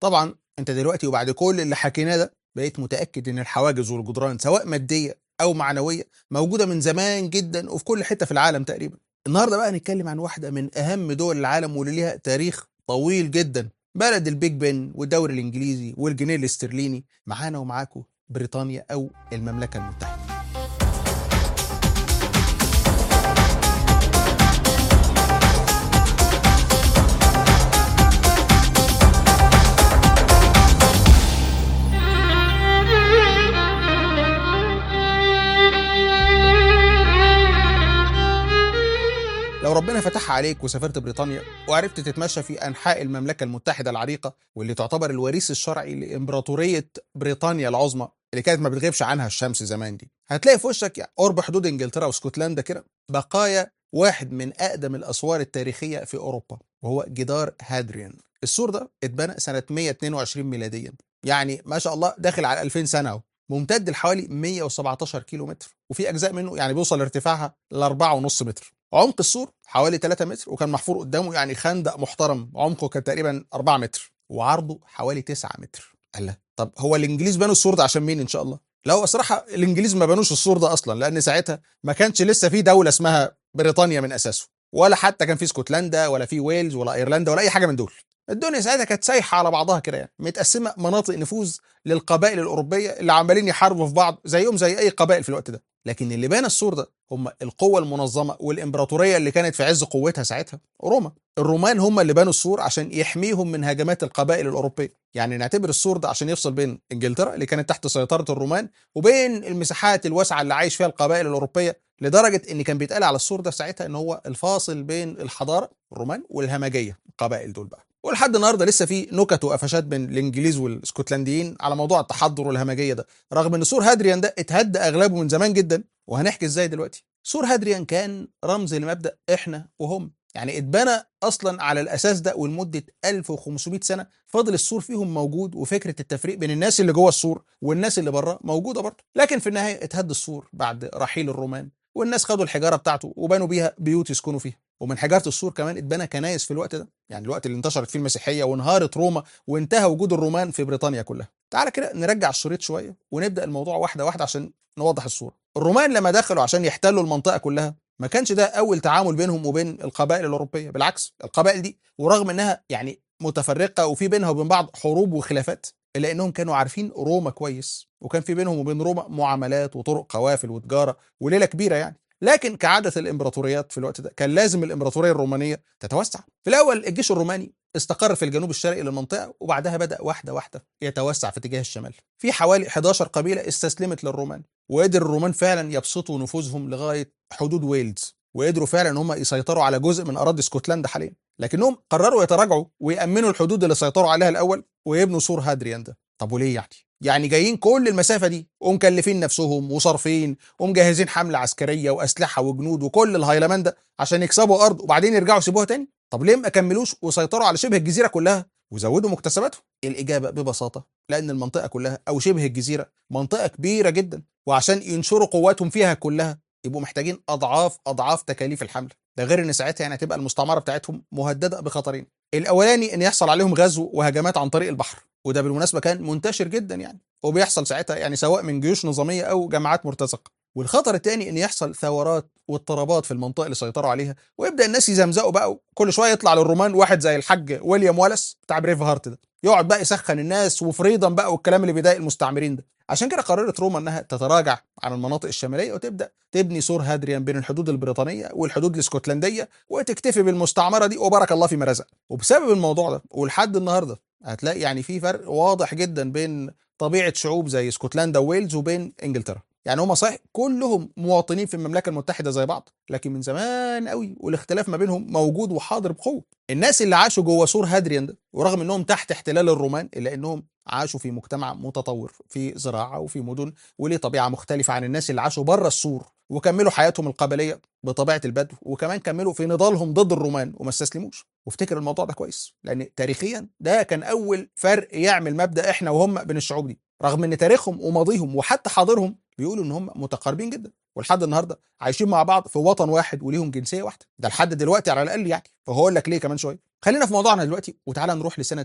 طبعا انت دلوقتي وبعد كل اللي حكيناه ده بقيت متاكد ان الحواجز والجدران سواء ماديه او معنويه موجوده من زمان جدا وفي كل حته في العالم تقريبا النهارده بقى هنتكلم عن واحده من اهم دول العالم واللي ليها تاريخ طويل جدا بلد البيج بن والدوري الانجليزي والجنيه الاسترليني معانا ومعاكم بريطانيا او المملكه المتحده لو ربنا فتحها عليك وسافرت بريطانيا وعرفت تتمشى في انحاء المملكه المتحده العريقه واللي تعتبر الوريث الشرعي لامبراطوريه بريطانيا العظمى اللي كانت ما بتغيبش عنها الشمس زمان دي هتلاقي في وشك يعني قرب حدود انجلترا واسكتلندا كده بقايا واحد من اقدم الاسوار التاريخيه في اوروبا وهو جدار هادريان السور ده اتبنى سنه 122 ميلاديا يعني ما شاء الله داخل على 2000 سنه اهو ممتد لحوالي 117 كيلو متر وفي اجزاء منه يعني بيوصل ارتفاعها ل 4.5 متر عمق السور حوالي 3 متر وكان محفور قدامه يعني خندق محترم عمقه كان تقريبا 4 متر وعرضه حوالي 9 متر الله طب هو الانجليز بنوا السور ده عشان مين ان شاء الله لا هو صراحه الانجليز ما بنوش السور ده اصلا لان ساعتها ما كانش لسه في دوله اسمها بريطانيا من اساسه ولا حتى كان في اسكتلندا ولا في ويلز ولا ايرلندا ولا اي حاجه من دول الدنيا ساعتها كانت سايحه على بعضها كده يعني متقسمه مناطق نفوذ للقبائل الاوروبيه اللي عمالين يحاربوا في بعض زيهم زي اي قبائل في الوقت ده لكن اللي بنى السور ده هم القوة المنظمة والإمبراطورية اللي كانت في عز قوتها ساعتها روما الرومان هم اللي بنوا السور عشان يحميهم من هجمات القبائل الأوروبية يعني نعتبر السور ده عشان يفصل بين إنجلترا اللي كانت تحت سيطرة الرومان وبين المساحات الواسعة اللي عايش فيها القبائل الأوروبية لدرجة إن كان بيتقال على السور ده ساعتها إن هو الفاصل بين الحضارة الرومان والهمجية القبائل دول بقى ولحد النهارده لسه في نكت وقفشات بين الانجليز والاسكتلنديين على موضوع التحضر والهمجيه ده رغم ان سور هادريان ده اتهد اغلبه من زمان جدا وهنحكي ازاي دلوقتي سور هادريان كان رمز لمبدا احنا وهم يعني اتبنى اصلا على الاساس ده ولمده 1500 سنه فضل السور فيهم موجود وفكره التفريق بين الناس اللي جوه السور والناس اللي بره موجوده برضه لكن في النهايه اتهد السور بعد رحيل الرومان والناس خدوا الحجاره بتاعته وبنوا بيها بيوت يسكنوا فيها ومن حجاره السور كمان اتبنى كنايس في الوقت ده يعني الوقت اللي انتشرت فيه المسيحيه وانهارت روما وانتهى وجود الرومان في بريطانيا كلها تعالى كده نرجع الشريط شويه ونبدا الموضوع واحده واحده عشان نوضح الصوره الرومان لما دخلوا عشان يحتلوا المنطقه كلها ما كانش ده اول تعامل بينهم وبين القبائل الاوروبيه بالعكس القبائل دي ورغم انها يعني متفرقه وفي بينها وبين بعض حروب وخلافات الا انهم كانوا عارفين روما كويس وكان في بينهم وبين روما معاملات وطرق قوافل وتجاره وليله كبيره يعني لكن كعادة الإمبراطوريات في الوقت ده كان لازم الإمبراطورية الرومانية تتوسع في الأول الجيش الروماني استقر في الجنوب الشرقي للمنطقة وبعدها بدأ واحدة واحدة يتوسع في اتجاه الشمال في حوالي 11 قبيلة استسلمت للرومان وقدر الرومان فعلا يبسطوا نفوذهم لغاية حدود ويلز وقدروا فعلا ان هم يسيطروا على جزء من اراضي اسكتلندا حاليا لكنهم قرروا يتراجعوا ويامنوا الحدود اللي سيطروا عليها الاول ويبنوا سور هادريان ده طب وليه يعني يعني جايين كل المسافه دي ومكلفين نفسهم وصارفين ومجهزين حمله عسكريه واسلحه وجنود وكل الهيلمان ده عشان يكسبوا ارض وبعدين يرجعوا يسيبوها تاني طب ليه ما كملوش وسيطروا على شبه الجزيره كلها وزودوا مكتسباتهم الاجابه ببساطه لان المنطقه كلها او شبه الجزيره منطقه كبيره جدا وعشان ينشروا قواتهم فيها كلها يبقوا محتاجين اضعاف اضعاف تكاليف الحمله ده غير ان ساعتها يعني هتبقى المستعمره بتاعتهم مهدده بخطرين الاولاني ان يحصل عليهم غزو وهجمات عن طريق البحر وده بالمناسبه كان منتشر جدا يعني وبيحصل ساعتها يعني سواء من جيوش نظاميه او جماعات مرتزقه والخطر الثاني ان يحصل ثورات واضطرابات في المنطقه اللي سيطروا عليها ويبدا الناس يزمزقوا بقى كل شويه يطلع للرومان واحد زي الحاج ويليام والاس بتاع بريف هارت ده يقعد بقى يسخن الناس وفريضا بقى والكلام اللي بيضايق المستعمرين ده عشان كده قررت روما انها تتراجع عن المناطق الشماليه وتبدا تبني سور هادريان بين الحدود البريطانيه والحدود الاسكتلنديه وتكتفي بالمستعمره دي وبارك الله فيما رزق وبسبب الموضوع ده ولحد النهارده هتلاقي يعني في فرق واضح جدا بين طبيعه شعوب زي اسكتلندا وويلز وبين انجلترا يعني هم صحيح كلهم مواطنين في المملكه المتحده زي بعض لكن من زمان قوي والاختلاف ما بينهم موجود وحاضر بقوه الناس اللي عاشوا جوه سور هادريان ده ورغم انهم تحت احتلال الرومان الا انهم عاشوا في مجتمع متطور في زراعه وفي مدن وليه طبيعه مختلفه عن الناس اللي عاشوا بره السور وكملوا حياتهم القبليه بطبيعه البدو وكمان كملوا في نضالهم ضد الرومان وما استسلموش وافتكر الموضوع ده كويس لان تاريخيا ده كان اول فرق يعمل مبدا احنا وهم بين الشعوب دي رغم ان تاريخهم وماضيهم وحتى حاضرهم بيقولوا ان هم متقاربين جدا ولحد النهارده عايشين مع بعض في وطن واحد وليهم جنسيه واحده ده لحد دلوقتي على الاقل يعني فهقول لك ليه كمان شويه خلينا في موضوعنا دلوقتي وتعالى نروح لسنه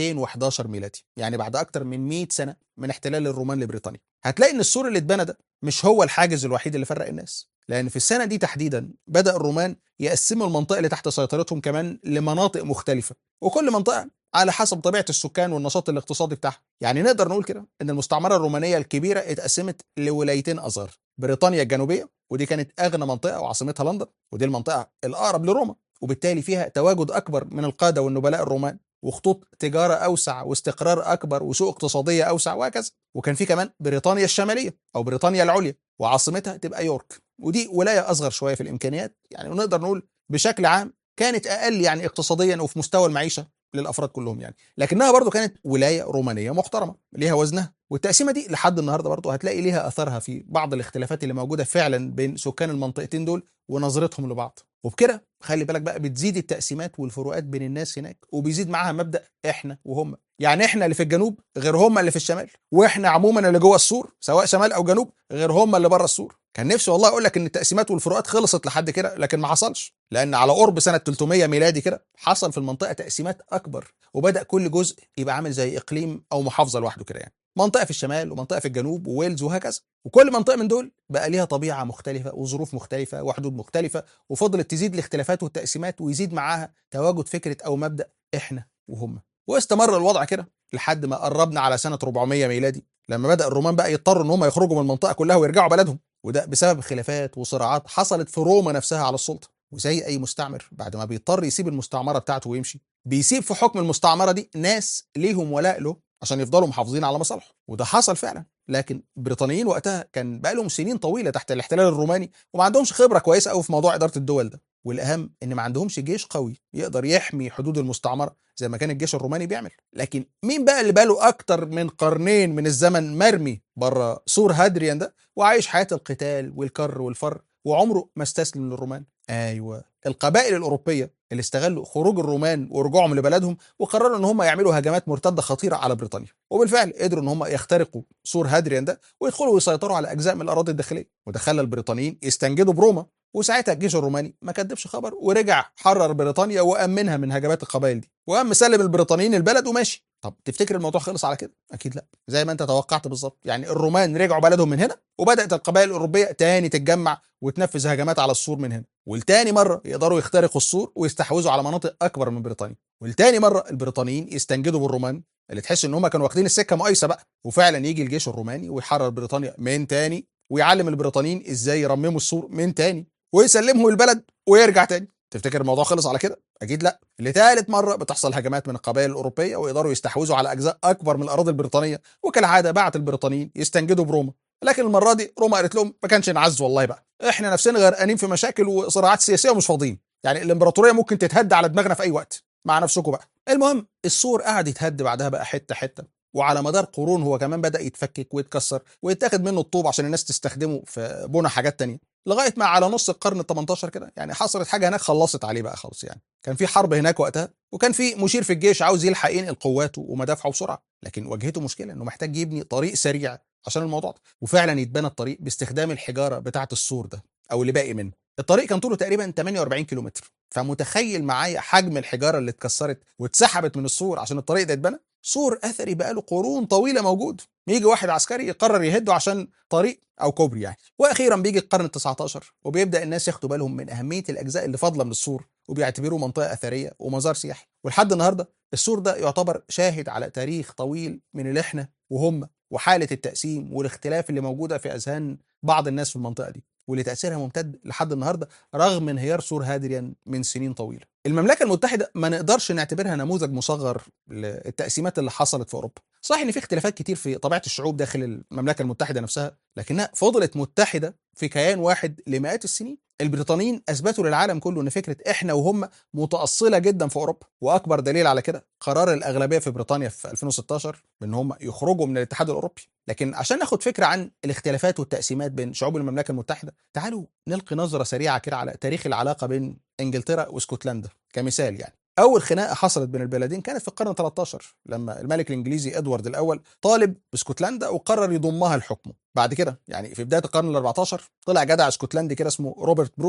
211 ميلادي يعني بعد اكتر من 100 سنه من احتلال الرومان لبريطانيا هتلاقي ان السور اللي اتبنى ده مش هو الحاجز الوحيد اللي فرق الناس لان في السنه دي تحديدا بدا الرومان يقسموا المنطقه اللي تحت سيطرتهم كمان لمناطق مختلفه وكل منطقه على حسب طبيعه السكان والنشاط الاقتصادي بتاعها يعني نقدر نقول كده ان المستعمره الرومانيه الكبيره اتقسمت لولايتين اصغر بريطانيا الجنوبيه ودي كانت اغنى منطقه وعاصمتها لندن ودي المنطقه الاقرب لروما وبالتالي فيها تواجد اكبر من القاده والنبلاء الرومان وخطوط تجاره اوسع واستقرار اكبر وسوق اقتصاديه اوسع وهكذا وكان في كمان بريطانيا الشماليه او بريطانيا العليا وعاصمتها تبقى يورك ودي ولايه اصغر شويه في الامكانيات يعني ونقدر نقول بشكل عام كانت اقل يعني اقتصاديا وفي مستوى المعيشه للافراد كلهم يعني لكنها برضو كانت ولايه رومانيه محترمه ليها وزنها والتقسيمه دي لحد النهارده برضو هتلاقي ليها اثرها في بعض الاختلافات اللي موجوده فعلا بين سكان المنطقتين دول ونظرتهم لبعض وبكده خلي بالك بقى بتزيد التقسيمات والفروقات بين الناس هناك وبيزيد معاها مبدا احنا وهم يعني احنا اللي في الجنوب غير هم اللي في الشمال واحنا عموما اللي جوه السور سواء شمال او جنوب غير هم اللي بره السور كان نفسي والله اقول لك ان التقسيمات والفروقات خلصت لحد كده لكن ما حصلش لان على قرب سنه 300 ميلادي كده حصل في المنطقه تقسيمات اكبر وبدا كل جزء يبقى عامل زي اقليم او محافظه لوحده كده يعني منطقه في الشمال ومنطقه في الجنوب وويلز وهكذا وكل منطقه من دول بقى ليها طبيعه مختلفه وظروف مختلفه وحدود مختلفه وفضلت تزيد الاختلافات والتقسيمات ويزيد معاها تواجد فكره او مبدا احنا وهم واستمر الوضع كده لحد ما قربنا على سنه 400 ميلادي لما بدا الرومان بقى يضطروا ان هم يخرجوا من المنطقه كلها ويرجعوا بلدهم وده بسبب خلافات وصراعات حصلت في روما نفسها على السلطه وزي اي مستعمر بعد ما بيضطر يسيب المستعمره بتاعته ويمشي بيسيب في حكم المستعمره دي ناس ليهم ولاء له عشان يفضلوا محافظين على مصالحه وده حصل فعلا لكن البريطانيين وقتها كان بقى لهم سنين طويله تحت الاحتلال الروماني وما عندهمش خبره كويسه قوي في موضوع اداره الدول ده والاهم ان ما عندهمش جيش قوي يقدر يحمي حدود المستعمره زي ما كان الجيش الروماني بيعمل لكن مين بقى اللي بقاله اكتر من قرنين من الزمن مرمي بره سور هادريان ده وعايش حياه القتال والكر والفر وعمره ما استسلم للرومان ايوه القبائل الاوروبيه اللي استغلوا خروج الرومان ورجوعهم لبلدهم وقرروا ان هم يعملوا هجمات مرتده خطيره على بريطانيا وبالفعل قدروا ان هم يخترقوا سور هادريان ده ويدخلوا ويسيطروا على اجزاء من الاراضي الداخليه وده خلى البريطانيين يستنجدوا بروما وساعتها الجيش الروماني ما كدبش خبر ورجع حرر بريطانيا وامنها من هجمات القبائل دي وقام مسلم البريطانيين البلد وماشي طب تفتكر الموضوع خلص على كده اكيد لا زي ما انت توقعت بالظبط يعني الرومان رجعوا بلدهم من هنا وبدات القبائل الاوروبيه تاني تتجمع وتنفذ هجمات على السور من هنا والتاني مره يقدروا يخترقوا السور ويستحوذوا على مناطق اكبر من بريطانيا والتاني مره البريطانيين يستنجدوا بالرومان اللي تحس ان هم كانوا واخدين السكه مقايسه بقى وفعلا يجي الجيش الروماني ويحرر بريطانيا من تاني ويعلم البريطانيين ازاي يرمموا السور من تاني ويسلمهم البلد ويرجع تاني تفتكر الموضوع خلص على كده اكيد لا لثالث مره بتحصل هجمات من القبائل الاوروبيه ويقدروا يستحوذوا على اجزاء اكبر من الاراضي البريطانيه وكالعاده بعت البريطانيين يستنجدوا بروما لكن المره دي روما قالت لهم ما كانش نعز والله بقى احنا نفسنا غرقانين في مشاكل وصراعات سياسيه ومش فاضيين يعني الامبراطوريه ممكن تتهد على دماغنا في اي وقت مع نفسكم بقى المهم السور قعد يتهد بعدها بقى حته حته وعلى مدار قرون هو كمان بدا يتفكك ويتكسر ويتاخد منه الطوب عشان الناس تستخدمه في بنى حاجات تانية لغايه ما على نص القرن ال 18 كده يعني حصلت حاجه هناك خلصت عليه بقى خالص يعني كان في حرب هناك وقتها وكان في مشير في الجيش عاوز يلحق ينقل قواته ومدافعه بسرعه لكن واجهته مشكله انه محتاج يبني طريق سريع عشان الموضوع ده وفعلا يتبنى الطريق باستخدام الحجاره بتاعه السور ده او اللي باقي منه الطريق كان طوله تقريبا 48 كيلومتر فمتخيل معايا حجم الحجاره اللي اتكسرت واتسحبت من السور عشان الطريق ده يتبنى سور اثري بقاله قرون طويله موجود يجي واحد عسكري يقرر يهده عشان طريق او كوبري يعني واخيرا بيجي القرن ال19 وبيبدا الناس ياخدوا بالهم من اهميه الاجزاء اللي فاضله من السور وبيعتبروه منطقه اثريه ومزار سياحي ولحد النهارده السور ده يعتبر شاهد على تاريخ طويل من الاحنا وهم وحاله التقسيم والاختلاف اللي موجوده في اذهان بعض الناس في المنطقه دي واللي تاثيرها ممتد لحد النهارده رغم انهيار سور هادريان من سنين طويله. المملكه المتحده ما نقدرش نعتبرها نموذج مصغر للتقسيمات اللي حصلت في اوروبا. صحيح ان في اختلافات كتير في طبيعه الشعوب داخل المملكه المتحده نفسها، لكنها فضلت متحده في كيان واحد لمئات السنين. البريطانيين اثبتوا للعالم كله ان فكره احنا وهم متاصله جدا في اوروبا واكبر دليل على كده قرار الاغلبيه في بريطانيا في 2016 بان هم يخرجوا من الاتحاد الاوروبي لكن عشان ناخد فكره عن الاختلافات والتقسيمات بين شعوب المملكه المتحده تعالوا نلقي نظره سريعه كده على تاريخ العلاقه بين انجلترا واسكتلندا كمثال يعني اول خناقه حصلت بين البلدين كانت في القرن 13 لما الملك الانجليزي ادوارد الاول طالب باسكتلندا وقرر يضمها لحكمه بعد كده يعني في بدايه القرن ال 14 طلع جدع اسكتلندي كده اسمه روبرت بروس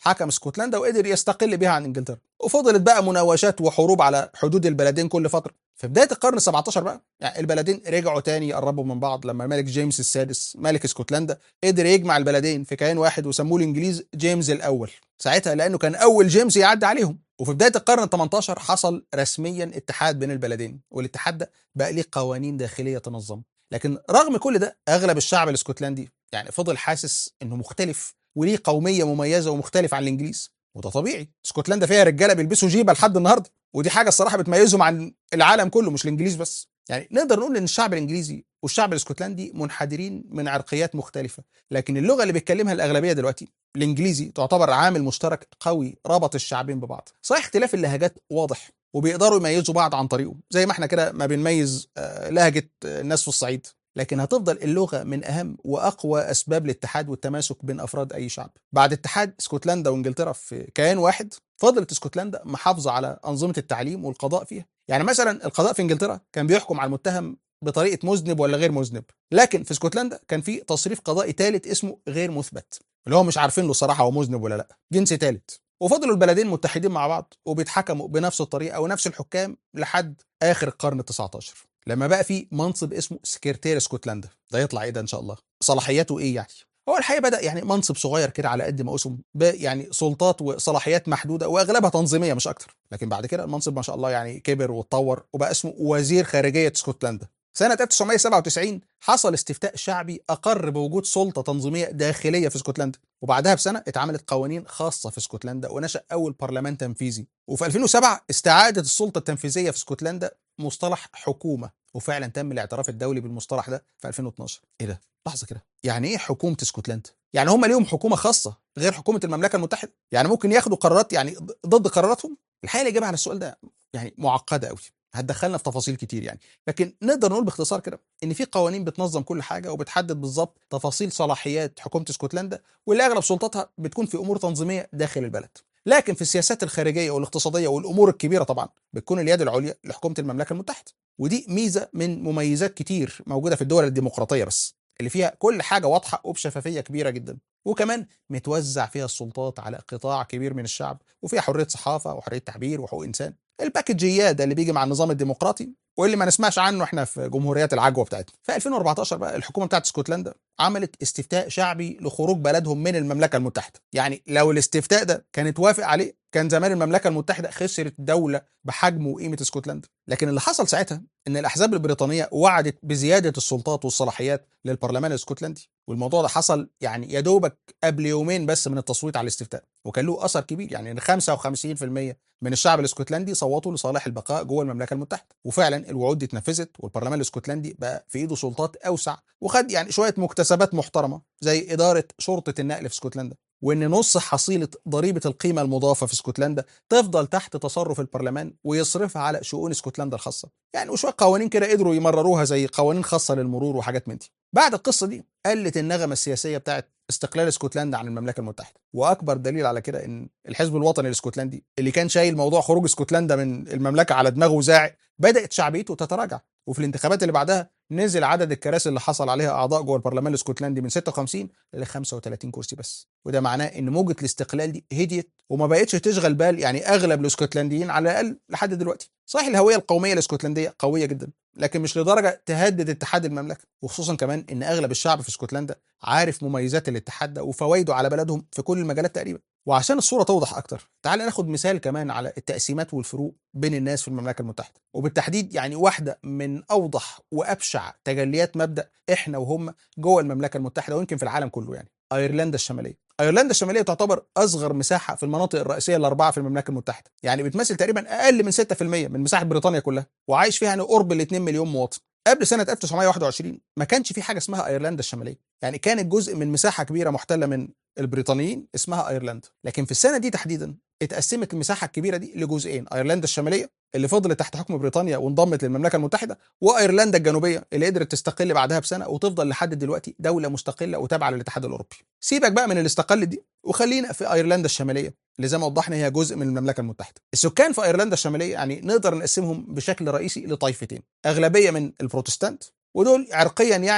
حكم اسكتلندا وقدر يستقل بها عن انجلترا وفضلت بقى مناوشات وحروب على حدود البلدين كل فتره في بدايه القرن ال 17 بقى يعني البلدين رجعوا تاني يقربوا من بعض لما الملك جيمس السادس ملك اسكتلندا قدر يجمع البلدين في كيان واحد وسموه الانجليز جيمس الاول ساعتها لانه كان اول جيمس يعدي عليهم وفي بدايه القرن ال 18 حصل رسميا اتحاد بين البلدين والاتحاد ده بقى ليه قوانين داخليه تنظمه لكن رغم كل ده اغلب الشعب الاسكتلندي يعني فضل حاسس انه مختلف وليه قوميه مميزه ومختلف عن الانجليز وده طبيعي اسكتلندا فيها رجاله بيلبسوا جيبه لحد النهارده ودي حاجه الصراحه بتميزهم عن العالم كله مش الانجليز بس يعني نقدر نقول ان الشعب الانجليزي والشعب الاسكتلندي منحدرين من عرقيات مختلفه لكن اللغه اللي بيتكلمها الاغلبيه دلوقتي الانجليزي تعتبر عامل مشترك قوي ربط الشعبين ببعض صحيح اختلاف اللهجات واضح وبيقدروا يميزوا بعض عن طريقه زي ما احنا كده ما بنميز لهجه الناس في الصعيد لكن هتفضل اللغه من اهم واقوى اسباب الاتحاد والتماسك بين افراد اي شعب بعد اتحاد اسكتلندا وانجلترا في كيان واحد فضلت اسكتلندا محافظه على انظمه التعليم والقضاء فيها يعني مثلا القضاء في انجلترا كان بيحكم على المتهم بطريقه مذنب ولا غير مذنب لكن في اسكتلندا كان في تصريف قضائي ثالث اسمه غير مثبت اللي هو مش عارفين له صراحه هو مذنب ولا لا جنس ثالث وفضلوا البلدين متحدين مع بعض وبيتحكموا بنفس الطريقه ونفس الحكام لحد اخر القرن ال 19 لما بقى في منصب اسمه سكرتير اسكتلندا ده يطلع ايه ده ان شاء الله صلاحياته ايه يعني هو الحقيقه بدا يعني منصب صغير كده على قد ما اسم يعني سلطات وصلاحيات محدوده واغلبها تنظيميه مش اكتر لكن بعد كده المنصب ما شاء الله يعني كبر واتطور وبقى اسمه وزير خارجيه اسكتلندا سنة 1997 حصل استفتاء شعبي أقر بوجود سلطة تنظيمية داخلية في اسكتلندا وبعدها بسنة اتعملت قوانين خاصة في اسكتلندا ونشأ أول برلمان تنفيذي وفي 2007 استعادت السلطة التنفيذية في اسكتلندا مصطلح حكومة وفعلا تم الاعتراف الدولي بالمصطلح ده في 2012 ايه ده لحظه كده يعني ايه حكومه اسكتلندا يعني هم ليهم حكومه خاصه غير حكومه المملكه المتحده يعني ممكن ياخدوا قرارات يعني ضد قراراتهم الحقيقه الاجابه على السؤال ده يعني معقده قوي هتدخلنا في تفاصيل كتير يعني لكن نقدر نقول باختصار كده ان في قوانين بتنظم كل حاجه وبتحدد بالظبط تفاصيل صلاحيات حكومه اسكتلندا واللي اغلب سلطاتها بتكون في امور تنظيميه داخل البلد لكن في السياسات الخارجيه والاقتصاديه والامور الكبيره طبعا بتكون اليد العليا لحكومه المملكه المتحده ودي ميزه من مميزات كتير موجوده في الدول الديمقراطيه بس اللي فيها كل حاجه واضحه وبشفافيه كبيره جدا وكمان متوزع فيها السلطات على قطاع كبير من الشعب وفيها حريه صحافه وحريه تعبير وحقوق انسان الباكجيات ده اللي بيجي مع النظام الديمقراطي واللي ما نسمعش عنه احنا في جمهوريات العجوه بتاعتنا في 2014 بقى الحكومه بتاعت اسكتلندا عملت استفتاء شعبي لخروج بلدهم من المملكه المتحده يعني لو الاستفتاء ده كان اتوافق عليه كان زمان المملكه المتحده خسرت دوله بحجم وقيمه اسكتلندا لكن اللي حصل ساعتها ان الاحزاب البريطانيه وعدت بزياده السلطات والصلاحيات للبرلمان الاسكتلندي والموضوع ده حصل يعني يا دوبك قبل يومين بس من التصويت على الاستفتاء وكان له اثر كبير يعني ان 55% من الشعب الاسكتلندي صوتوا لصالح البقاء جوه المملكه المتحده وفعلا الوعود دي اتنفذت والبرلمان الاسكتلندي بقى في ايده سلطات اوسع وخد يعني شويه مكتسبات محترمه زي اداره شرطه النقل في اسكتلندا وان نص حصيله ضريبه القيمه المضافه في اسكتلندا تفضل تحت تصرف البرلمان ويصرفها على شؤون اسكتلندا الخاصه يعني وشويه قوانين كده قدروا يمرروها زي قوانين خاصه للمرور وحاجات من دي بعد القصه دي قلت النغمه السياسيه بتاعت استقلال اسكتلندا عن المملكه المتحده واكبر دليل على كده ان الحزب الوطني الاسكتلندي اللي كان شايل موضوع خروج اسكتلندا من المملكه على دماغه وزاعق بدات شعبيته تتراجع وفي الانتخابات اللي بعدها نزل عدد الكراسي اللي حصل عليها اعضاء جوه البرلمان الاسكتلندي من 56 ل 35 كرسي بس وده معناه ان موجه الاستقلال دي هديت وما بقتش تشغل بال يعني اغلب الاسكتلنديين على الاقل لحد دلوقتي صحيح الهويه القوميه الاسكتلنديه قويه جدا لكن مش لدرجه تهدد اتحاد المملكه وخصوصا كمان ان اغلب الشعب في اسكتلندا عارف مميزات الاتحاد ده وفوائده على بلدهم في كل المجالات تقريبا وعشان الصوره توضح اكتر تعال ناخد مثال كمان على التقسيمات والفروق بين الناس في المملكه المتحده وبالتحديد يعني واحده من اوضح وابشع تجليات مبدا احنا وهم جوه المملكه المتحده ويمكن في العالم كله يعني ايرلندا الشماليه ايرلندا الشماليه تعتبر اصغر مساحه في المناطق الرئيسيه الاربعه في المملكه المتحده يعني بتمثل تقريبا اقل من 6% من مساحه بريطانيا كلها وعايش فيها يعني قرب ال 2 مليون مواطن قبل سنه 1921 ما كانش في حاجه اسمها ايرلندا الشماليه يعني كانت جزء من مساحه كبيره محتله من البريطانيين اسمها ايرلندا لكن في السنه دي تحديدا اتقسمت المساحه الكبيره دي لجزئين ايرلندا الشماليه اللي فضلت تحت حكم بريطانيا وانضمت للمملكه المتحده وايرلندا الجنوبيه اللي قدرت تستقل بعدها بسنه وتفضل لحد دلوقتي دوله مستقله وتابعه للاتحاد الاوروبي سيبك بقى من اللي استقلت دي وخلينا في ايرلندا الشماليه اللي زي ما وضحنا هي جزء من المملكه المتحده السكان في ايرلندا الشماليه يعني نقدر نقسمهم بشكل رئيسي لطائفتين اغلبيه من البروتستانت ودول عرقيا يعني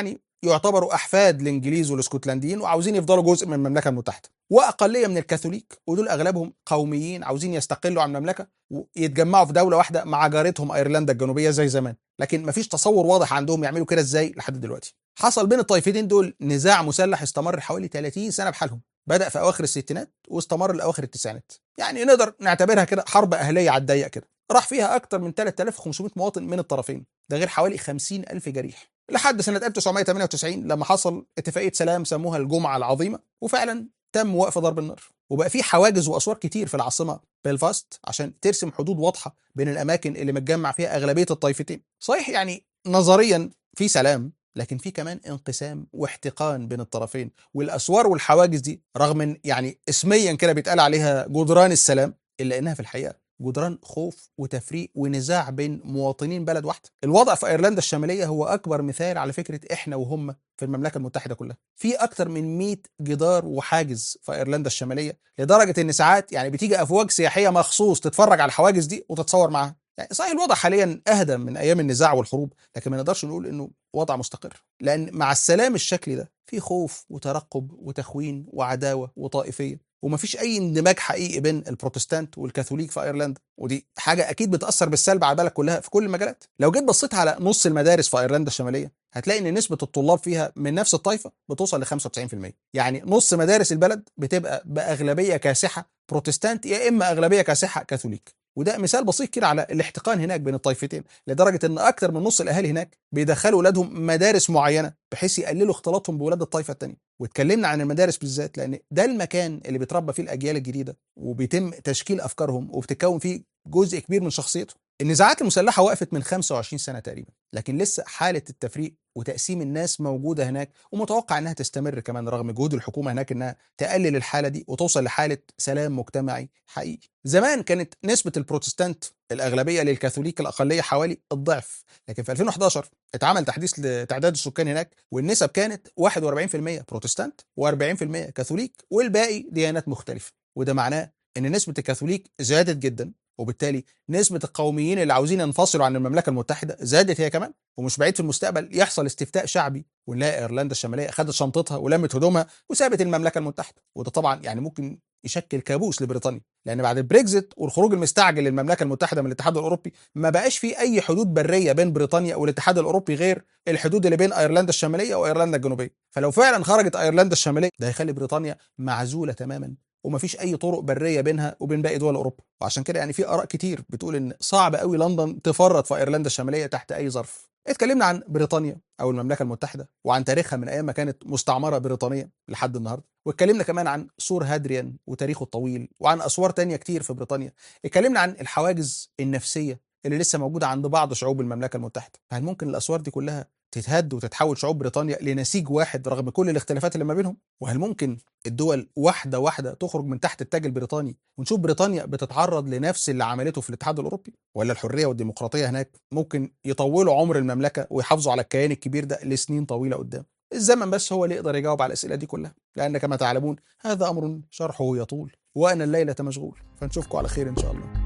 يعتبروا احفاد الانجليز والاسكتلنديين وعاوزين يفضلوا جزء من المملكه المتحده واقليه من الكاثوليك ودول اغلبهم قوميين عاوزين يستقلوا عن المملكه ويتجمعوا في دوله واحده مع جارتهم ايرلندا الجنوبيه زي زمان لكن مفيش تصور واضح عندهم يعملوا كده ازاي لحد دلوقتي حصل بين الطائفتين دول نزاع مسلح استمر حوالي 30 سنه بحالهم بدأ في أواخر الستينات واستمر لأواخر التسعينات يعني نقدر نعتبرها كده حرب أهلية على الضيق كده راح فيها أكتر من 3500 مواطن من الطرفين ده غير حوالي 50 ألف جريح لحد سنة 1998 لما حصل اتفاقية سلام سموها الجمعة العظيمة وفعلا تم وقف ضرب النار وبقى في حواجز وأسوار كتير في العاصمة بيلفاست عشان ترسم حدود واضحة بين الأماكن اللي متجمع فيها أغلبية الطائفتين صحيح يعني نظريا في سلام لكن في كمان انقسام واحتقان بين الطرفين والاسوار والحواجز دي رغم ان يعني اسميا كده بيتقال عليها جدران السلام الا انها في الحقيقه جدران خوف وتفريق ونزاع بين مواطنين بلد واحده الوضع في ايرلندا الشماليه هو اكبر مثال على فكره احنا وهم في المملكه المتحده كلها في اكتر من 100 جدار وحاجز في ايرلندا الشماليه لدرجه ان ساعات يعني بتيجي افواج سياحيه مخصوص تتفرج على الحواجز دي وتتصور معاها يعني صحيح الوضع حاليا اهدى من ايام النزاع والحروب لكن ما نقدرش نقول انه وضع مستقر لان مع السلام الشكلي ده في خوف وترقب وتخوين وعداوه وطائفيه ومفيش اي اندماج حقيقي بين البروتستانت والكاثوليك في ايرلندا ودي حاجه اكيد بتاثر بالسلب على البلد كلها في كل المجالات لو جيت بصيت على نص المدارس في ايرلندا الشماليه هتلاقي ان نسبه الطلاب فيها من نفس الطائفه بتوصل ل 95% يعني نص مدارس البلد بتبقى باغلبيه كاسحه بروتستانت يا اما اغلبيه كاسحه كاثوليك وده مثال بسيط كده على الاحتقان هناك بين الطائفتين لدرجه ان اكتر من نص الاهالي هناك بيدخلوا اولادهم مدارس معينه بحيث يقللوا اختلاطهم بولاد الطائفه الثانيه واتكلمنا عن المدارس بالذات لان ده المكان اللي بيتربى فيه الاجيال الجديده وبيتم تشكيل افكارهم وبتتكون فيه جزء كبير من شخصيتهم النزاعات المسلحه وقفت من 25 سنه تقريبا لكن لسه حاله التفريق وتقسيم الناس موجوده هناك ومتوقع انها تستمر كمان رغم جهود الحكومه هناك انها تقلل الحاله دي وتوصل لحاله سلام مجتمعي حقيقي. زمان كانت نسبه البروتستانت الاغلبيه للكاثوليك الاقليه حوالي الضعف، لكن في 2011 اتعمل تحديث لتعداد السكان هناك والنسب كانت 41% بروتستانت و40% كاثوليك والباقي ديانات مختلفه، وده معناه ان نسبه الكاثوليك زادت جدا وبالتالي نسبة القوميين اللي عاوزين ينفصلوا عن المملكة المتحدة زادت هي كمان ومش بعيد في المستقبل يحصل استفتاء شعبي ونلاقي ايرلندا الشمالية خدت شنطتها ولمت هدومها وسابت المملكة المتحدة وده طبعا يعني ممكن يشكل كابوس لبريطانيا لان بعد البريكزيت والخروج المستعجل للمملكه المتحده من الاتحاد الاوروبي ما بقاش في اي حدود بريه بين بريطانيا والاتحاد الاوروبي غير الحدود اللي بين ايرلندا الشماليه وايرلندا الجنوبيه فلو فعلا خرجت ايرلندا الشماليه ده هيخلي بريطانيا معزوله تماما ومفيش اي طرق بريه بينها وبين باقي دول اوروبا وعشان كده يعني في اراء كتير بتقول ان صعب قوي لندن تفرط في ايرلندا الشماليه تحت اي ظرف اتكلمنا عن بريطانيا او المملكه المتحده وعن تاريخها من ايام ما كانت مستعمره بريطانيه لحد النهارده واتكلمنا كمان عن سور هادريان وتاريخه الطويل وعن اسوار تانية كتير في بريطانيا اتكلمنا عن الحواجز النفسيه اللي لسه موجوده عند بعض شعوب المملكه المتحده فهل ممكن الاسوار دي كلها تتهد وتتحول شعوب بريطانيا لنسيج واحد رغم كل الاختلافات اللي ما بينهم وهل ممكن الدول واحده واحده تخرج من تحت التاج البريطاني ونشوف بريطانيا بتتعرض لنفس اللي عملته في الاتحاد الاوروبي ولا الحريه والديمقراطيه هناك ممكن يطولوا عمر المملكه ويحافظوا على الكيان الكبير ده لسنين طويله قدام الزمن بس هو اللي يقدر يجاوب على الاسئله دي كلها لان كما تعلمون هذا امر شرحه يطول وانا الليله مشغول فنشوفكم على خير ان شاء الله